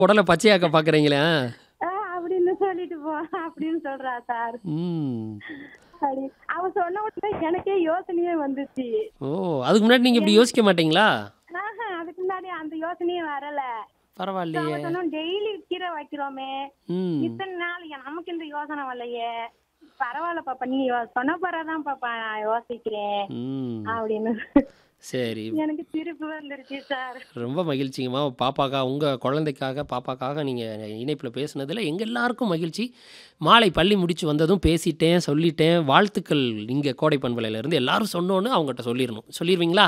உடலை பச்சையாக்க பார்க்குறீங்களே ஆ, அப்படின்னு சொல்லிட்டு போ அப்படின்னு சொல்றா சார் ம் அப்படி அவ சொன்ன உடனே எனக்கே யோசனையே வந்துச்சு ஓ அதுக்கு முன்னாடி நீங்கள் இப்படி யோசிக்க மாட்டீங்களா ஆஹா, அதுக்கு முன்னாடி அந்த யோசனையே வரல பரவாயில்லையே அவ சொன்னோம் டெய்லி கீரை வைக்கிறோமே ம் இத்தனை நாள் ஏன் நமக்கு இந்த யோசனை வரலையே பரவாயில்ல பாப்பா நீ யோ- சொன்ன பிறகுதான் பாப்பா நான் யோசிக்கிறேன் ம் அப்படின்னு சரி எனக்கு திருப்பி வந்துருச்சு சார் ரொம்ப மகிழ்ச்சிங்கம்மா பாப்பாக்கா உங்கள் குழந்தைக்காக பாப்பாக்காக நீங்கள் இணைப்பில் பேசுனதில் எங்கள் எல்லாருக்கும் மகிழ்ச்சி மாலை பள்ளி முடிச்சு வந்ததும் பேசிட்டேன் சொல்லிட்டேன் வாழ்த்துக்கள் இங்கே கோடை பண்பலையிலேருந்து எல்லாரும் சொன்னோன்னு அவங்ககிட்ட சொல்லிடணும் சொல்லிடுவீங்களா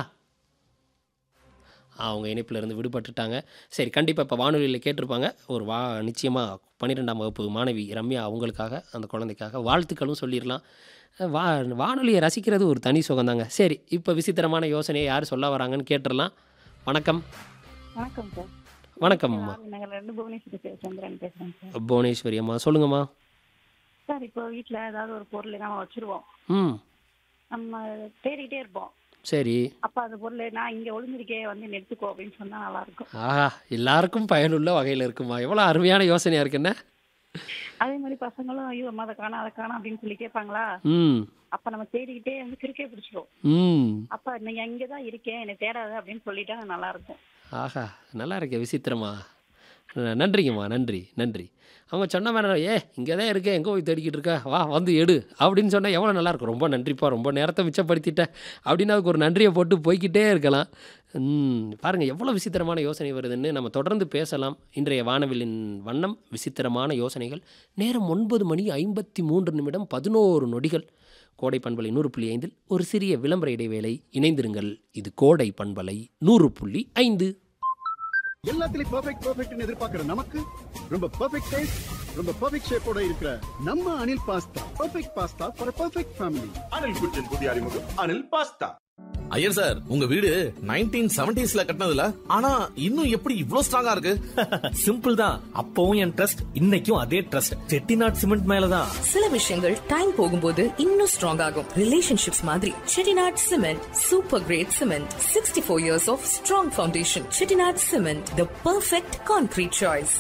அவங்க இணைப்பில் இருந்து விடுபட்டுட்டாங்க சரி கண்டிப்பாக இப்போ வானொலியில் கேட்டிருப்பாங்க ஒரு வா நிச்சயமாக பன்னிரெண்டாம் வகுப்பு மாணவி ரம்யா அவங்களுக்காக அந்த குழந்தைக்காக வாழ்த்துக்களும் சொல்லிடலாம் வா வானொலியை ரசிக்கிறது ஒரு தனி சுகம்தாங்க சரி இப்போ விசித்திரமான யோசனையை யார் சொல்ல வராங்கன்னு கேட்டுடலாம் வணக்கம் வணக்கம் சார் வணக்கம்மா நாங்கள் ரெண்டு புவனேஸ்வரி சந்திரன் பேசுறேன் சார் புவனேஸ்வரி அம்மா சொல்லுங்கம்மா சார் இப்போ வீட்டில் ஏதாவது ஒரு பொருள் நம்ம வச்சிருவோம் ம் நம்ம தேடிக்கிட்டே இருப்போம் சரி அப்ப அந்த பொருள் நான் இங்க ஒளிஞ்சிருக்கே வந்து நீ எடுத்துக்கோ அப்படின்னு சொன்னா நல்லா இருக்கும் ஆஹா எல்லாருக்கும் பயனுள்ள வகையில் இருக்குமா எவ்வளோ அருமையான யோசனையாக இருக்குண்ணே அதே மாதிரி பசங்களும் ஐயோ அம்மா அதை காணா அதை காணா அப்படின்னு சொல்லி கேட்பாங்களா ம் அப்ப நம்ம தேடிக்கிட்டே வந்து கிறுக்கே பிடிச்சிரும் ம் அப்ப நீ அங்கே தான் இருக்கேன் என்னை தேடாத அப்படின்னு சொல்லிட்டா நல்லா இருக்கும் ஆஹா நல்லா இருக்கே விசித்திரமா ந- நன்றிங்கம்மா நன்றி நன்றி அவங்க சொன்ன மாதிரி ஏ இங்கே தான் இருக்கேன் எங்கே போய் தேடிக்கிட்டு இருக்க வா வந்து எடு அப்படின்னு சொன்னால் எவ்வளோ நல்லாயிருக்கும் ரொம்ப நன்றிப்பா ரொம்ப நேரத்தை மிச்சப்படுத்திட்டேன் அப்படின்னு அதுக்கு ஒரு நன்றியை போட்டு போய்க்கிட்டே இருக்கலாம் ம், பாருங்க எவ்வளோ விசித்திரமான யோசனை வருதுன்னு நம்ம தொடர்ந்து பேசலாம் இன்றைய வானவிலின் வண்ணம் விசித்திரமான யோசனைகள் நேரம் ஒன்பது மணி ஐம்பத்தி மூன்று நிமிடம் பதினோரு நொடிகள் கோடை பண்பலை நூறு புள்ளி ஐந்தில் ஒரு சிறிய விளம்பர இடைவேளை இணைந்திருங்கள் இது கோடை பண்பலை நூறு புள்ளி ஐந்து எல்லாத்துலயும் பெர்ஃபெக்ட் பெர்ஃபெக்ட்னு எதிர்பார்க்கிற நமக்கு ரொம்ப பெர்ஃபெக்ட் டேஸ்ட் ரொம்ப பெர்ஃபெக்ட் ஷேப்போட இருக்கிற நம்ம Anil pasta perfect pasta for perfect family Anil kitchen புதிய அறிமுகம் அனில் பாஸ்தா ஐயர் சார் உங்க வீடு நைன்டீன் செவன்டிஸ்ல கட்டினதுல ஆனா இன்னும் எப்படி இவ்ளோ ஸ்ட்ராங்கா இருக்கு சிம்பிள் தான் அப்பவும் என் ட்ரஸ்ட் இன்னைக்கும் அதே ட்ரஸ்ட் செட்டிநாட் சிமெண்ட் மேலதான் சில விஷயங்கள் டைம் போகும்போது இன்னும் ஸ்ட்ராங் ஆகும் ரிலேஷன்ஷிப்ஸ் மாதிரி Chettinad cement super great cement sixty four years of strong foundation Chettinad cement the perfect concrete choice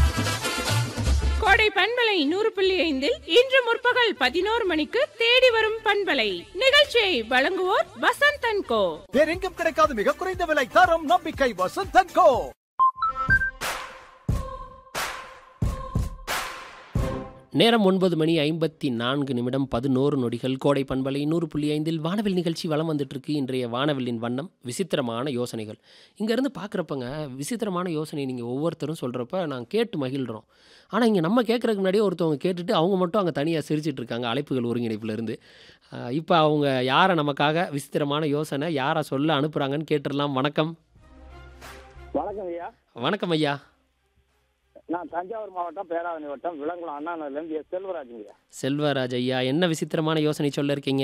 Kodai பண்பலை நூறு புள்ளி ஐந்தில் இன்று முற்பகல் பதினோரு மணிக்கு தேடி வரும் பண்பலை நிகழ்ச்சியை வழங்குவோர் வசந்த் அண்ட் கோ வேறெங்கும் கிடைக்காத மிக குறைந்த விலை தரம் நம்பிக்கை வசந்தன் கோ நேரம் ஒன்பது மணி ஐம்பத்தி நான்கு நிமிடம் பதினோரு நொடிகள் கோடை பண்பலை நூறு புள்ளி ஐந்தில் வானவில் நிகழ்ச்சி வலம் வந்துட்டுருக்கு இன்றைய வானவில்லின் வண்ணம் விசித்திரமான யோசனைகள் இங்கேருந்து பார்க்குறப்பங்க விசித்திரமான யோசனை நீங்கள் ஒவ்வொருத்தரும் சொல்கிறப்ப நான் கேட்டு மகிழ்கிறோம் ஆனால் இங்கே நம்ம கேட்குறதுக்கு முன்னாடியே ஒருத்தவங்க கேட்டுட்டு அவங்க மட்டும் அங்கே தனியாக சிரிச்சிட்டு இருக்காங்க அழைப்புகள் ஒருங்கிணைப்புலேருந்து இப்போ அவங்க யாரை நமக்காக விசித்திரமான யோசனை யாரை சொல்ல அனுப்புகிறாங்கன்னு கேட்டுடலாம் வணக்கம் வணக்கம் ஐயா வணக்கம் ஐயா நான் தஞ்சாவூர் மாவட்டம் பேராவணி வட்டம் விலங்குளம் அண்ணா நகர்லேருந்து எஸ் செல்வராஜுங்க செல்வராஜ் ஐயா என்ன விசித்திரமான யோசனை சொல்ல இருக்கீங்க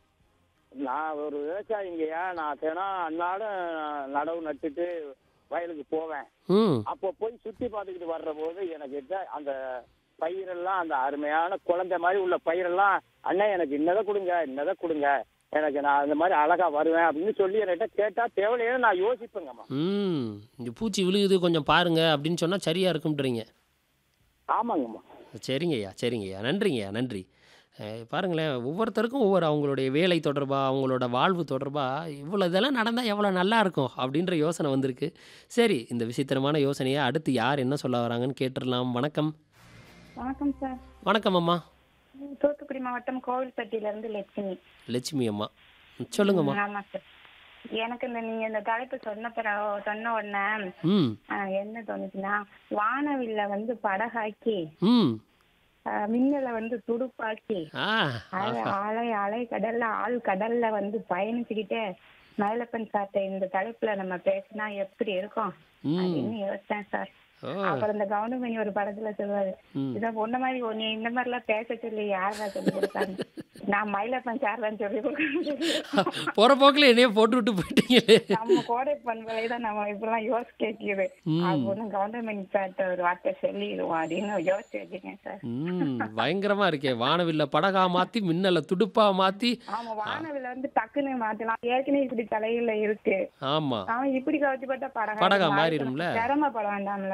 நான் ஒரு விவசாயிங்கய்யா நான் தினம் அன்னாடம் நடவு நட்டுட்டு வயலுக்கு போவேன் ம் அப்போ போய் சுற்றி பார்த்துக்கிட்டு வர்ற போது எனக்கு கிட்ட அந்த பயிரெல்லாம் அந்த அருமையான குழந்தை மாதிரி உள்ள பயிரெல்லாம் அண்ணா எனக்கு இன்னதை கொடுங்க இன்னதை கொடுங்க எனக்கு நான் அந்த மாதிரி அழகா வருவேன் அப்படின்னு சொல்லி என்கிட்ட கேட்டா தேவையில்லையே நான் யோசிப்பேங்கம்மா ம் இந்த பூச்சி விழுகுது கொஞ்சம் பாருங்க அப்படின்னு சொன்னால் சரியாக இருக்கும்ன்றீங்க ஆமாங்கம்மா சரிங்கய்யா சரிங்கய்யா நன்றிங்கய்யா நன்றி அஹ் பாருங்களேன் ஒவ்வொருத்தருக்கும் ஒவ்வொரு அவங்களுடைய வேலை தொடர்பாக அவங்களோட வாழ்வு தொடர்பாக இவ்வளோ இதெல்லாம் நடந்தால் எவ்வளோ நல்லா இருக்கும் அப்படின்ற யோசனை வந்திருக்கு சரி இந்த விசித்திரமான யோசனையை அடுத்து யார் என்ன சொல்ல வராங்கன்னு கேட்டுடலாம் வணக்கம் வணக்கம் சார் வணக்கம் அம்மா தூத்துக்குடி மாவட்டம் கோவில்பட்டியில இருந்து லட்சுமி லட்சுமி அம்மா ம், சொல்லுங்கம்மா ஆமா சார் எனக்கு இந்த நீங்க இந்த தலைப்பு சொன்ன பிறகு சொன்ன உடனே ம் ஆ, என்ன தோணுச்சுன்னா வானவில்ல வந்து படகாக்கி ம் ஆ, மின்னலை வந்து துடுப்பாக்கி ஆ அலை ஆஹா. அலை அலை கடல்ல ஆள் கடல்ல வந்து பயணிச்சுக்கிட்டே மயிலப்பன் சார்ட்ட இந்த தலைப்புல நம்ம பேசினா எப்படி இருக்கும் ம் அப்படின்னு யோசிச்சேன் சார் ஓ அப்புறம் இந்த கவுண்டமணி ஒரு படத்துல சொல்லுவாரு ம் இதான் பொண்ணு மாதிரி ஓ, நீ இந்த மாதிரி எல்லாம் பேச சொல்லி யாரா சொல்லி கொடுத்தாங்க நான் மயிலப்பன் சார் தான் சொல்லி கொடுக்கணும் போகிற போக்கில் என்னையே போட்டு விட்டு போயிட்டீங்களே நம்ம கோடை பண்பலை தான் நம்ம இப்பெல்லாம் யோசிச்சு கேட்குது ம். அது ஒன்றும் கவுண்டமணி சார்ட்ட ஒரு வார்த்தை சொல்லிடுவோம் அப்படின்னு யோசிச்சு வச்சுக்கேன் சார் ம் பயங்கரமாக இருக்கே வானவில்ல படகா மாற்றி மின்னலை துடுப்பா மாற்றி ஆமா வானவில வந்து டக்குன்னு மாத்தலாம் ஏற்கனவே இப்படி தலையில இருக்கு ஆமாம் அவன் இப்படி கவச்சு பார்த்தா படகா படகா மாறிடும். மாறிடும்ல? சிரமப்பட வேண்டாம்ல